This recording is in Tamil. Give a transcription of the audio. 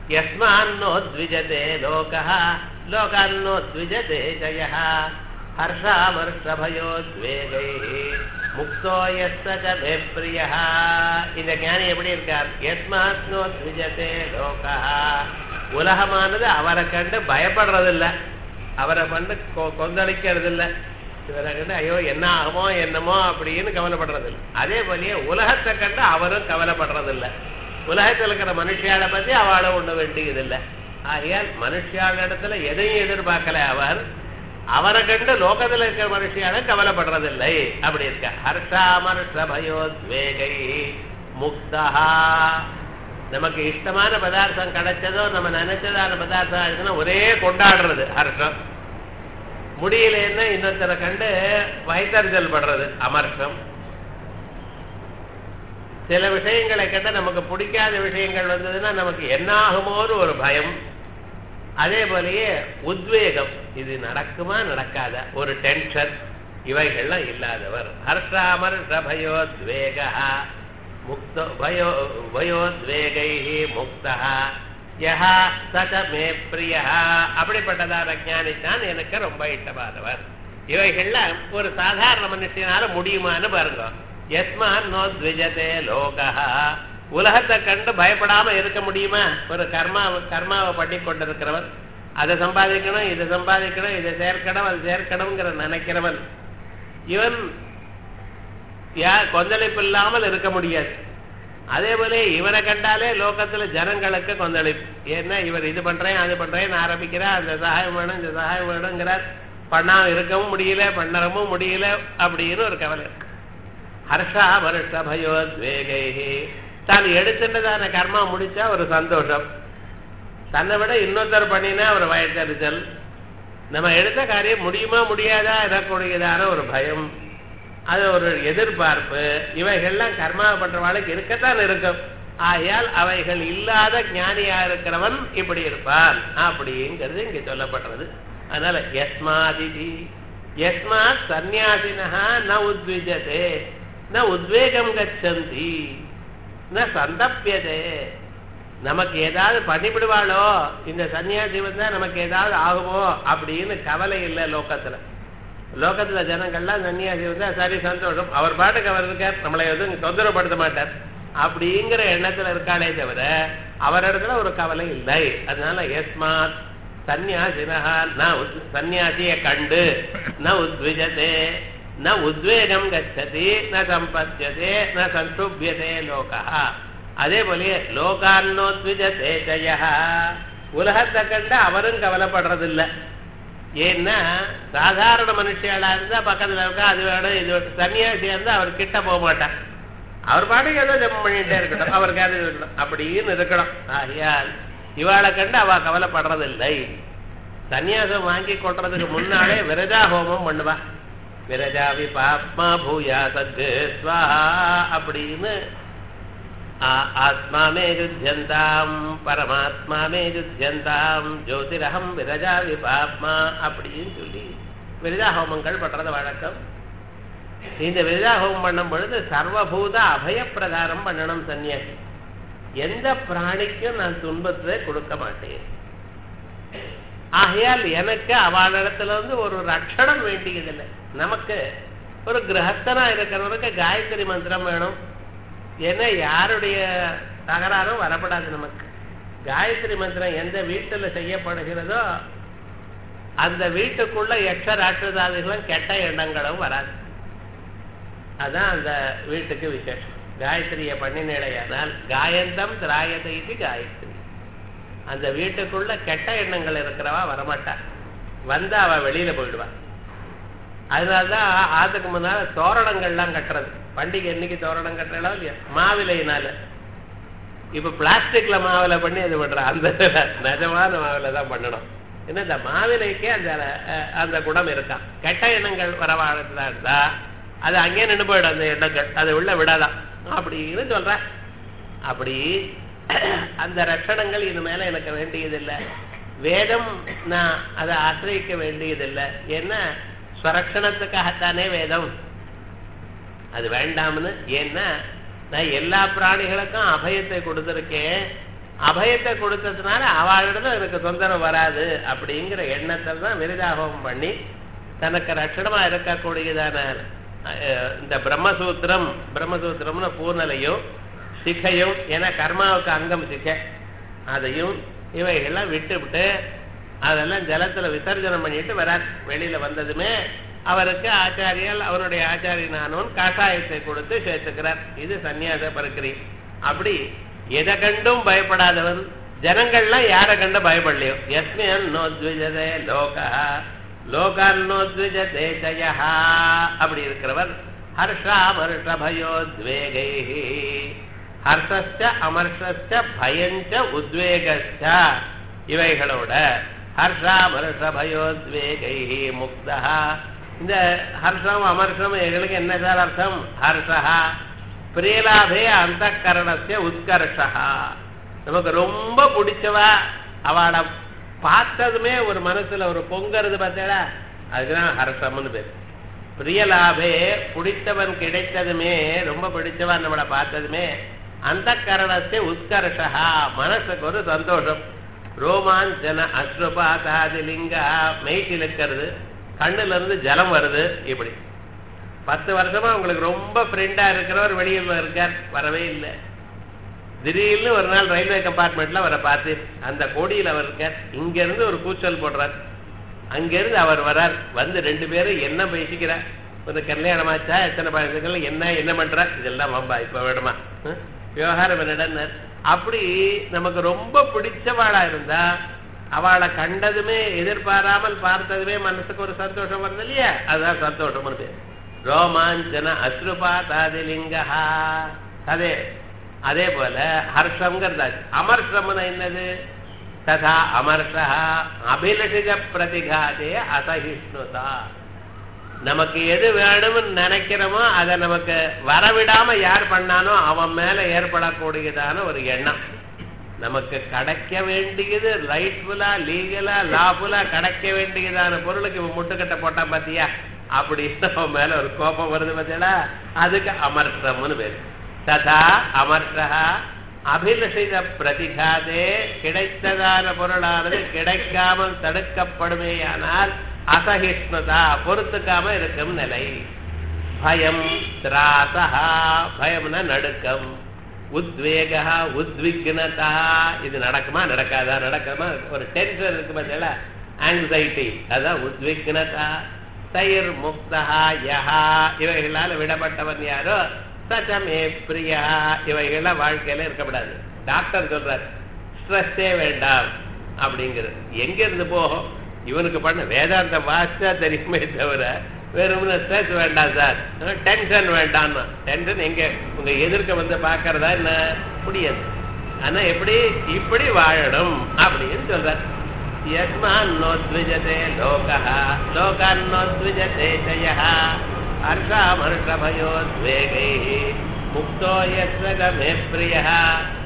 யஸ்மான்னோ த்விஜதே லோகः லோகான்னோ த்விஜதே ஜயः ஹர்ஷாமர்ஷபயோத்வேகைः முக்தோ எஸ்ஸ மே பிரியः இந்த ஞானி எப்படி இருக்கார் யஸ்மாத்னோ த்விஜதே லோகः உலகமானது அவரை கண்டு பயப்படுறதில்ல அவரை கண்டு கொ- கொந்தளிக்கிறதில்ல இவரை கண்டு ஐயோ என்ன ஆகுமோ என்னமோ அப்படின்னு கவலைப்படுறதில்ல அதே போலயே உலகத்தை கண்டு அவரும் கவலைப்படுறதில்ல உலகத்தில் இருக்கிற மனுஷியாளை பத்தி அவளை ஒண்ணு வேண்டியதில்லை ஆகையால் மனுஷியாள இடத்துல எதையும் எதிர்பார்க்கல அவர் அவரை கண்டு லோகத்துல இருக்கிற மனுஷியால கவலைப்படுறதில்லை அப்படி இருக்க ஹர்ஷாமர்ஷ பயோத்வேகை முக்தா நமக்கு இஷ்டமான பதார்த்தம் கிடைச்சதோ நம்ம நினைச்சதான பதார்த்தம் ஆயிடுச்சுன்னா ஒரே கொண்டாடுறது ஹர்ஷம் முடியலன்னா இன்னொருத்தரை கண்டு வயத்தறிதல் படுறது அமர்ஷம் சில விஷயங்களை கண்ட நமக்கு பிடிக்காத விஷயங்கள் வந்ததுன்னா நமக்கு என்ன ஆகுமோன்னு ஒரு பயம் அதே போலயே உத்வேகம் இது நடக்குமா நடக்காத ஒரு டென்ஷன் இவைகள்லாம் இல்லாதவர் ஹர்ஷாமர் பயோத்வேக முக்த பயோ பயோத்வேகை முக்தா யஹா சக மே பிரியா அப்படிப்பட்டதான ஞானித்தான் எனக்கு ரொம்ப இஷ்டமானவர் இவைகள்ல ஒரு சாதாரண மனுஷனால முடியுமான்னு பாருங்க எஸ்மான் நோ த்விஜதே லோகா உலகத்தை கண்டு பயப்படாம இருக்க முடியுமா ஒரு கர்மா கர்மாவை பண்ணி கொண்டிருக்கிறவன் அதை சம்பாதிக்கணும் இதை சம்பாதிக்கணும் இதை சேர்க்கணும் அது சேர்க்கணுங்கிற நினைக்கிறவன் இவன் யார் கொந்தளிப்பு இல்லாமல் இருக்க முடியாது அதே போல இவனை கண்டாலே லோகத்துல ஜனங்களுக்கு கொந்தளிப்பு ஏன்னா இவர் இது பண்றேன் அது பண்றேன்னு ஆரம்பிக்கிறார் அந்த சகாயம் வேணும் இந்த சகாயம் வேணுங்கிறார் பண்ணாம இருக்கவும் முடியல பண்ணவும் முடியல அப்படின்னு ஒரு கவலை இருக்கு ஹர்ஷா வருஷ பயோத்வேகை தான் எடுத்துட்டதான கர்மா முடிச்சா ஒரு சந்தோஷம் தன்னை விட இன்னொருத்தர் பண்ணினா ஒரு வயத்தறிச்சல் நம்ம எடுத்த காரியம் முடியுமா முடியாதா எனக்கூடியதான ஒரு பயம் அது ஒரு எதிர்பார்ப்பு இவைகள்லாம் கர்மா பண்றவாளுக்கு இருக்கத்தான் இருக்கும் ஆகையால் அவைகள் இல்லாத ஞானியா இருக்கிறவன் இப்படி இருப்பான் அப்படிங்கிறது இங்க சொல்லப்படுறது அதனால யஸ்மாதிதி யஸ்மாத் சந்நியாசினா ந உத்விஜதே ந உத்வேகம் கச்சந்தி ந சந்தப்பியதே நமக்கு ஏதாவது பண்ணிவிடுவாளோ இந்த சன்னியாசி வந்தா நமக்கு ஏதாவது ஆகுமோ அப்படின்னு கவலை இல்லை லோகத்துல லோகத்துல ஜனங்கள்லாம் சன்னியாசி வந்தா சரி சந்தோஷம் அவர் பாட்டுக்கு அவர் இருக்கார் நம்மளை எதுவும் தொந்தரவுப்படுத்த மாட்டார் அப்படிங்கிற எண்ணத்துல இருக்காளே தவிர அவரிடத்துல ஒரு கவலை இல்லை அதனால எஸ்மாத் சந்நியாசினா ந உத்- சந்நியாசிய கண்டு ந உத்விஜதே ந உத்வேகம் கச்சதி ந சம்பத்தியதே ந சந்துபியதே லோகா அதே போலயே லோகான்னோத்விஜதே ஜய உலகத்தை கண்டு அவரும் கவலைப்படுறதில்லை ஏன்னா சாதாரண மனுஷியாளா இருந்தா பக்கத்துல இருக்கா அது வேணும் இது வேணும் சன்னியாசியா இருந்தா அவர் கிட்ட போக மாட்டார் அவர் பாட்டுக்கு ஏதோ ஜெபம் பண்ணிட்டே இருக்கட்டும் அவருக்கு அது இருக்கணும் அப்படின்னு இருக்கணும் ஆகையால் இவாளை கண்டு அவ கவலைப்படுறதில்லை சன்னியாசம் வாங்கி கொட்டுறதுக்கு முன்னாலே விரஜா ஹோமம் பண்ணுவா விரஜா விபாப்மா பூயா சத்து ஸ்வாஹா அப்படின்னு ஆ- ஆத்மா மே யுத்தியந்தாம் பரமாத்மா மே யுத்தியந்தாம் ஜோதிரகம் விரஜா விபாப்மா அப்படின்னு சொல்லி விரஜா ஹோமங்கள் பண்றது வழக்கம் இந்த விரஜா ஹோமம் பண்ணும் பொழுது சர்வபூத அபயப்பிரதானம் பண்ணணும் சன்னியாசி எந்த பிராணிக்கும் நான் துன்பத்தை கொடுக்க மாட்டேன் ஆகையால் எனக்கு அவளிடத்துல வந்து ஒரு ரட்சணம் வேண்டியதில்லை நமக்கு ஒரு கிரகஸ்தனா இருக்கிறவனுக்கு காயத்ரி மந்திரம் வேணும் ஏன்னா யாருடைய தகராறும் வரப்படாது நமக்கு காயத்ரி மந்திரம் எந்த வீட்டுல செய்யப்படுகிறதோ அந்த வீட்டுக்குள்ள எக்ஷ ராட்சதாதிகளும் கெட்ட எண்ணங்களும் வராது அதான் அந்த வீட்டுக்கு விசேஷம் காயத்ரிய பண்ணினேடையானால் காயந்தம் திராயதை இது காயத்ரி அந்த வீட்டுக்குள்ள கெட்ட எண்ணங்கள் இருக்கிறவா வரமாட்டா வந்தா அவ வெளியில போயிடுவா அதனாலதான் ஆத்துக்கு முன்னால தோரணங்கள்லாம் கட்டுறது பண்டிகை என்னைக்கு தோரணம் கட்டுறா இல்லையா மாவிலையினால இப்ப பிளாஸ்டிக்ல மாவிலை பண்ணி அது பண்ற அந்த நிஜமான மாவிலை தான் பண்ணணும் ஏன்னா இந்த மாவிலைக்கே அந்த அஹ், அந்த குணம் இருக்கான் கெட்ட எண்ணங்கள் வரவாழதா இருந்தா அது அங்கேயே நின்று போயிடும் அந்த எண்ணங்கள் அதை உள்ள விடாதான் அப்படின்னு சொல்ற அப்படி அந்த ரட்சணங்கள் இது மேல எனக்கு வேண்டியதில்லை வேதம் நான் அதை ஆசிரியக்க வேண்டியதில்லை ஏன்னா ஸ்வரக்ஷணத்துக்காகத்தானே வேதம் அது வேண்டாம்னு ஏன்னா நான் எல்லா பிராணிகளுக்கும் அபயத்தை கொடுத்துருக்கேன் அபயத்தை கொடுத்ததுனால அவளிடம் எனக்கு தொந்தரவு வராது அப்படிங்கிற எண்ணத்தில் தான் விருதாபம் பண்ணி தனக்கு ரட்சணமா இருக்கக்கூடியதான அஹ், இந்த பிரம்மசூத்திரம் பிரம்மசூத்திரம்னு பூர்ணலையும் சிகையும் ஏன்னா கர்மாவுக்கு அங்கம் சிகை அதையும் இவைகள்லாம் விட்டு விட்டு அதெல்லாம் ஜலத்துல விசர்ஜனம் பண்ணிட்டு வரார் வெளியில வந்ததுமே அவருக்கு ஆச்சாரியால் அவருடைய ஆச்சாரியனானவன் காஷாயத்தை கொடுத்து சேர்த்துக்கிறார் இது சந்நியாச பரக்கிரி அப்படி எதை கண்டும் பயப்படாதவன் ஜனங்கள்லாம் யாரை கண்டு பயப்படலையோ எஸ்மியன் நோத்விஜதே லோகா லோகான் நோத்விஜதே ஜயா அப்படி இருக்கிறவர் ஹர்ஷாமர்ஷ பயோத்வேகை ஹர்ஷஸ்ச அமர்ஷஸ்ச பயஞ்ச உத்வேகஸ்ச இவைகளோட ஹர்ஷாமர்ஷ பயோத்வேகை முக்தா இந்த ஹர்ஷம் அமர்ஷம் எங்களுக்கு என்ன சார் அர்த்தம் ஹர்ஷா பிரியலாபே அந்த கரணஸ்ய உத்கர்ஷா நமக்கு ரொம்ப பிடிச்சவா அவளை பார்த்ததுமே ஒரு மனசுல ஒரு பொங்கறது பார்த்தேடா அதுக்குதான் ஹர்ஷம்னு பேர் பிரியலாபே பிடித்தவன் கிடைத்ததுமே ரொம்ப பிடிச்சவன் நம்மளை பார்த்ததுமே அந்த கரணத்தை உத்கர்ஷா மனசுக்கு ஒரு சந்தோஷம் ரோமாஞ்சன அஸ்ருபாதாதி லிங்கா மெய்சில் இருக்கிறது கண்ணுல இருந்து ஜலம் வருது இப்படி பத்து வருஷமா உங்களுக்கு ரொம்ப ஃப்ரெண்டா இருக்கிறவர் வெளியே இருக்கார் வரவே இல்லை திடீர்னு ஒரு நாள் ரயில்வே கம்பார்ட்மெண்ட்ல அவரை பார்த்து அந்த கோடியில் அவர் இருக்கார் இங்க இருந்து ஒரு கூச்சல் போடுறார் அங்கிருந்து அவர் வரார் வந்து ரெண்டு பேரும் என்ன பேசிக்கிறார் ஒரு கல்யாணமாச்சா எத்தனை பழக்கங்கள் என்ன என்ன பண்றார் இதெல்லாம் வம்பா இப்ப வேணுமா ஹம்? விவகாரம் என்னடா அப்படி நமக்கு ரொம்ப பிடிச்சவாளா இருந்தா அவளை கண்டதுமே எதிர்பாராமல் பார்த்ததுமே மனசுக்கு ஒரு சந்தோஷம் வருது இல்லையா அதுதான் சந்தோஷம் பேர் ரோமாஞ்சன அஸ்ருபாதாதிலிங்கா அதே அதே போல ஹர்ஷங்கிறது அமர்ஷம்னு என்னது ததா அமர்ஷா அபிலஷித பிரதிகாதே அசகிஷ்ணுதா நமக்கு எது வேணும்னு நினைக்கிறோமோ அதை நமக்கு வரவிடாம யார் பண்ணானோ அவன் மேல ஏற்படக்கூடியதான ஒரு எண்ணம் நமக்கு கிடைக்க வேண்டியது ரைட்ஃபுல்லா லீகலா லாஃபுல்லா கிடைக்க வேண்டியதான பொருளுக்கு இவன் முட்டுக்கட்டை போட்டான் பாத்தியா அப்படி அவன் மேல ஒரு கோபம் வருது பார்த்தீங்களா அதுக்கு அமர்ஷம்னு பேரு ததா அமர்ஷா அபிலஷித பிரதிகாதே கிடைத்ததான பொருளானது கிடைக்காமல் தடுக்கப்படுமேயானால் அசகிஷ்ணுதா பொறுத்துக்காம இருக்கும் நிலை பயம் திராசா பயம்னா நடுக்கம் உத்வேகா உத்விக்னதா இது நடக்குமா நடக்காதா நடக்குமா ஒரு டென்ஷன் இருக்கு பார்த்தீங்களா ஆங்ஸைட்டி அதான் உத்விக்னதா தயிர் முக்தா யஹா இவைகளால் விடப்பட்டவன் யாரோ சச்சமே பிரியா இவைகள்லாம் வாழ்க்கையில இருக்கக்கூடாது டாக்டர் சொல்றார் ஸ்ட்ரெஸ்ஸே வேண்டாம் அப்படிங்கிறது எங்க இருந்து போகும் இவனுக்கு பண்ண வேதாந்த வாசிச்சா தெரியுமே தவிர வெறும்னு ஸ்ட்ரெஸ் வேண்டாம் சார் டென்ஷன் வேண்டாம் டென்ஷன் எங்க உங்க எதிர்க்க வந்து பாக்குறதா என்ன முடியாது ஆனா எப்படி இப்படி வாழணும் அப்படின்னு சொல்றார் யஸ்மான்னோத்விஜதே லோகா லோகான்னோத்விஜதே ஜயः ஹர்ஷாமர்ஷபயோத்வேகைः முக்தோ யஸ்வ மே பிரியः